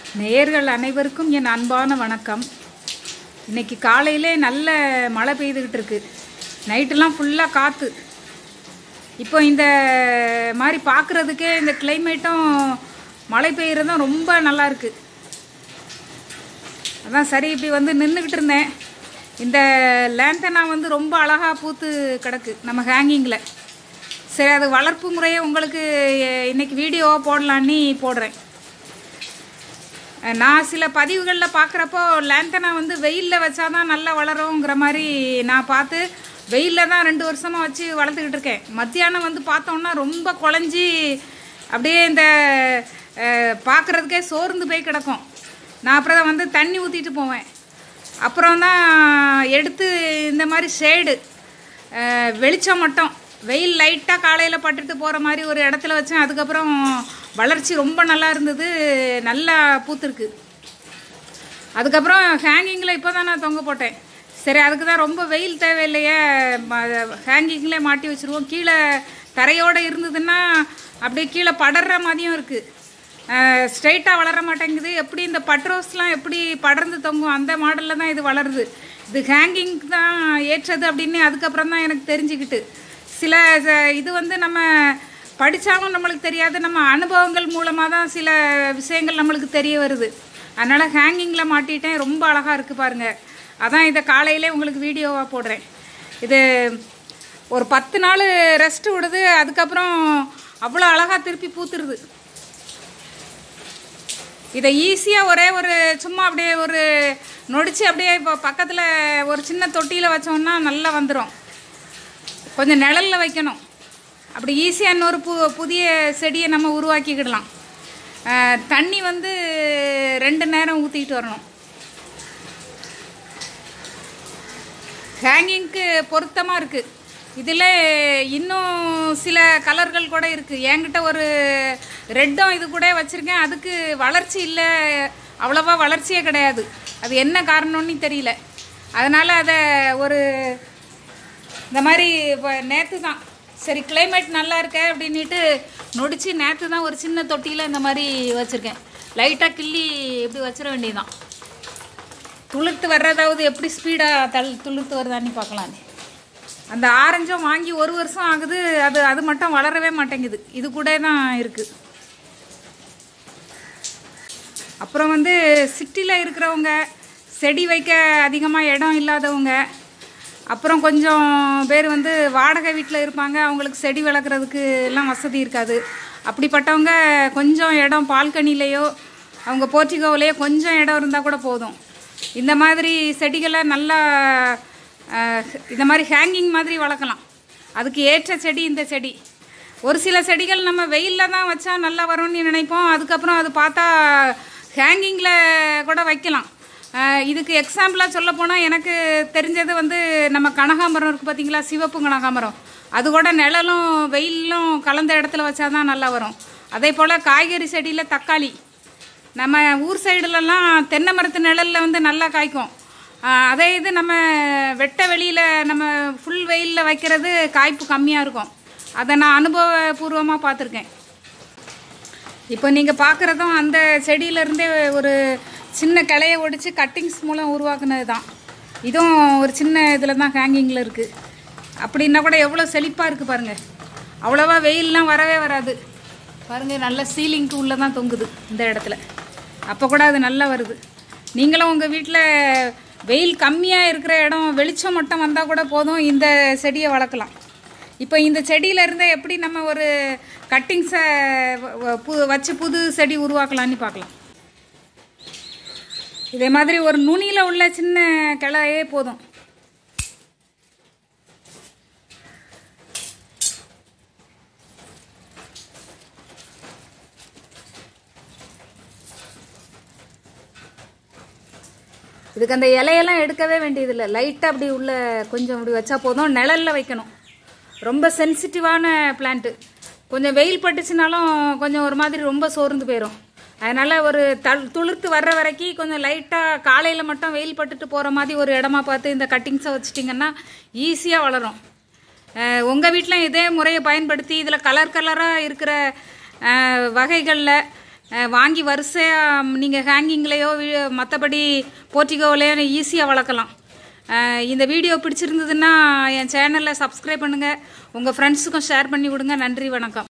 நேயர்கள் அனைவருக்கும் என் அன்பான வணக்கம் இன்னைக்கு காலையிலே நல்ல மழை பெய்துக்கிட்டு இருக்கு நைட்டெல்லாம் ஃபுல்லாக காற்று இப்போ இந்த மாதிரி பார்க்குறதுக்கே இந்த கிளைமேட்டும் மழை பெய்யறதும் ரொம்ப நல்லா இருக்கு அதான் சரி இப்படி வந்து நின்றுக்கிட்டு இருந்தேன் இந்த லேண்டனா வந்து ரொம்ப அழகாக பூத்து கிடக்கு நம்ம ஹேங்கிங்கில் சரி அது வளர்ப்பு முறையை உங்களுக்கு அஹ், இன்னைக்கு வீடியோவாக போடலான்னு போடுறேன் அஹ், நான் சில பதிவுகளில் பார்க்குறப்போ லேண்டனா வந்து வெயிலில் வச்சாதான் நல்லா வளருங்கிற மாதிரி நான் பார்த்து வெயிலில் தான் ரெண்டு வருஷமாக வச்சு வளர்த்துக்கிட்டு இருக்கேன் மத்தியானம் வந்து பார்த்தோன்னா ரொம்ப குழஞ்சி அப்படியே இந்த பார்க்குறதுக்கே சோர்ந்து போய் கிடக்கும் நான் அப்புறம் வந்து தண்ணி ஊற்றிட்டு போவேன் அப்புறம் தான் எடுத்து இந்த மாதிரி ஷேடு வெளிச்சம் மட்டும் வெயில் லைட்டாக காலையில் பட்டுட்டு போகிற மாதிரி ஒரு இடத்துல வச்சேன் அதுக்கப்புறம் வளர்ச்சி ரொம்ப நல்லா இருந்தது நல்லா பூத்துருக்கு அதுக்கப்புறம் ஹேங்கிங்கில் இப்போ தான் நான் தொங்க போட்டேன் சரி அதுக்கு தான் ரொம்ப வெயில் தேவையில்லையே ஹேங்கிங்லேயே மாட்டி வச்சுருவோம் கீழே தரையோடு இருந்ததுன்னா அப்படியே கீழே படர்ற மாதிரியும் இருக்குது ஸ்ட்ரைட்டாக வளர மாட்டேங்குது எப்படி இந்த பட்ரோஸ்லாம் எப்படி படர்ந்து தொங்கும் அந்த மாடலில் தான் இது வளருது இது ஹேங்கிங் தான் ஏற்றது அப்படின்னு அதுக்கப்புறம் தான் எனக்கு தெரிஞ்சுக்கிட்டு சில ச- இது வந்து நம்ம படித்தாலும் நம்மளுக்கு தெரியாது நம்ம அனுபவங்கள் மூலமாக தான் சில விஷயங்கள் நம்மளுக்கு தெரிய வருது அதனால் ஹேங்கிங்கில் மாட்டிட்டேன் ரொம்ப அழகாக இருக்குது பாருங்கள் அதான் இதை காலையிலே உங்களுக்கு வீடியோவாக போடுறேன் இது ஒரு பத்து நாள் ரெஸ்ட் விடுது அதுக்கப்புறம் அவ்வளோ அழகாக திருப்பி பூத்துருது இதை ஈஸியாக ஒரே ஒரு சும்மா அப்படியே ஒரு நொடிச்சு அப்படியே இப்போ பக்கத்தில் ஒரு சின்ன தொட்டியில் வச்சோம்னா நல்லா வந்துடும் கொஞ்சம் நிழல்ல வைக்கணும் அப்படி ஈஸியாக இன்னொரு பு புதிய செடியை நம்ம உருவாக்கிக்கிடலாம் அஹ், தண்ணி வந்து ரெண்டு நேரம் ஊற்றிக்கிட்டு வரணும் ஹேங்கிங்க்கு பொருத்தமாக இருக்குது இதில் இன்னும் சில கலர்கள் கூட இருக்குது என்கிட்ட ஒரு ரெட்டும் இது கூட வச்சுருக்கேன் அதுக்கு வளர்ச்சி இல்லை அவ்வளோவா வளர்ச்சியே கிடையாது அது என்ன காரணம்னு தெரியல அதனால் அதை ஒரு இந்த மாதிரி இப்போ நேற்று தான் சரி கிளைமேட் நல்லா இருக்கே அப்படின்ட்டு நொடிச்சு நேற்று தான் ஒரு சின்ன தொட்டியில் இந்த மாதிரி வச்சுருக்கேன் லைட்டாக கிள்ளி இப்படி வச்சிட வேண்டியதுதான் துளிர்த்து வர்றதாவது எப்படி ஸ்பீடாக தள் துளிர்த்து வருதான்னு பார்க்கலாம் அந்த ஆரஞ்சும் வாங்கி ஒரு வருஷம் ஆகுது அது அது மட்டும் வளரவே மாட்டேங்குது இது கூட தான் இருக்குது அப்புறம் வந்து சிட்டியில் இருக்கிறவங்க செடி வைக்க அதிகமாக இடம் இல்லாதவங்க அப்புறம் கொஞ்சம் பேர் வந்து வாடகை வீட்டில் இருப்பாங்க அவங்களுக்கு செடி வளர்க்குறதுக்கு எல்லாம் வசதி இருக்காது அப்படிப்பட்டவங்க கொஞ்சம் இடம் பால்கனிலேயோ அவங்க போர்ட்டிகோவிலேயோ கொஞ்சம் இடம் இருந்தால் கூட போதும் இந்த மாதிரி செடிகளை நல்லா அஹ், இந்த மாதிரி ஹேங்கிங் மாதிரி வளர்க்கலாம் அதுக்கு ஏற்ற செடி இந்த செடி ஒரு சில செடிகள் நம்ம வெயிலில் தான் வச்சா நல்லா வரும்னு நினைப்போம் அதுக்கப்புறம் அது பார்த்தா ஹேங்கிங்கில் கூட வைக்கலாம் அஹ் இதுக்கு எக்ஸாம்பிளாக சொல்ல போனால் எனக்கு தெரிஞ்சது வந்து நம்ம கனகாமரம் இருக்குது பார்த்தீங்களா சிவப்பு கனகாமரம் அது கூட நிழலும் வெயிலும் கலந்த இடத்துல வச்சா தான் நல்லா வரும் அதே போல் காய்கறி செடியில் தக்காளி நம்ம ஊர் சைடுலலாம் தென்னை மரத்து நிழலில் வந்து நல்லா காய்க்கும் அஹ் அதே இது நம்ம வெட்ட வெளியில் நம்ம ஃபுல் வெயிலில் வைக்கிறது காய்ப்பு கம்மியாக இருக்கும் அதை நான் அனுபவபூர்வமாக பார்த்துருக்கேன் இப்போ நீங்கள் பார்க்குறதும் அந்த செடியிலேருந்தே ஒரு சின்ன கிளைய ஒடிச்சு கட்டிங்ஸ் மூலம் உருவாக்குனது தான் இதுவும் ஒரு சின்ன இதில் தான் ஹேங்கிங்கில் இருக்குது அப்படின்னா கூட எவ்வளோ செழிப்பாக இருக்குது பாருங்கள் அவ்வளோவா வெயில்லாம் வரவே வராது பாருங்கள் நல்ல சீலிங்க்கு உள்ளே தான் தொங்குது இந்த இடத்துல அப்போ கூட அது நல்லா வருது நீங்களும் உங்கள் வீட்டில் வெயில் கம்மியாக இருக்கிற இடம் வெளிச்சம் மட்டும் வந்தால் கூட போதும் இந்த செடியை வளர்க்கலாம் இப்போ இந்த செடியில இருந்து எப்படி நம்ம ஒரு கட்டிங்ஸை பு வச்சு புது செடி உருவாக்கலாம்னு பார்க்கலாம் இதே மாதிரி ஒரு நுனியில் உள்ள சின்ன கிளையே போதும் இதுக்கு அந்த இலையெல்லாம் எடுக்கவே வேண்டியதில்லை லைட்டாக அப்படி உள்ள கொஞ்சம் அப்படி வச்சா போதும் நிழல்ல வைக்கணும் ரொம்ப சென்சிட்டிவான பிளான்ட்டு கொஞ்சம் வெயில் பட்டுச்சுனாலும் கொஞ்சம் ஒரு மாதிரி ரொம்ப சோர்ந்து போயிடும் அதனால் ஒரு தள் துளிர்த்து வர்ற வரைக்கும் கொஞ்சம் லைட்டாக காலையில் மட்டும் வெயில் பட்டுட்டு போகிற மாதிரி ஒரு இடமா பார்த்து இந்த கட்டிங்ஸை வச்சிட்டிங்கன்னா ஈஸியாக வளரும் உங்கள் வீட்டில் இதே முறையை பயன்படுத்தி இதில் கலர் கலராக இருக்கிற வகைகளில் அஹ், வாங்கி வரிசையாக நீங்கள் ஹேங்கிங்லேயோ மற்றபடி போர்ட்டிகோவிலையோ ஈஸியாக வளர்க்கலாம் அஹ், இந்த வீடியோ பிடிச்சிருந்ததுன்னா என் சேனலை சப்ஸ்கிரைப் பண்ணுங்கள் உங்கள் ஃப்ரெண்ட்ஸுக்கும் ஷேர் பண்ணி விடுங்க நன்றி வணக்கம்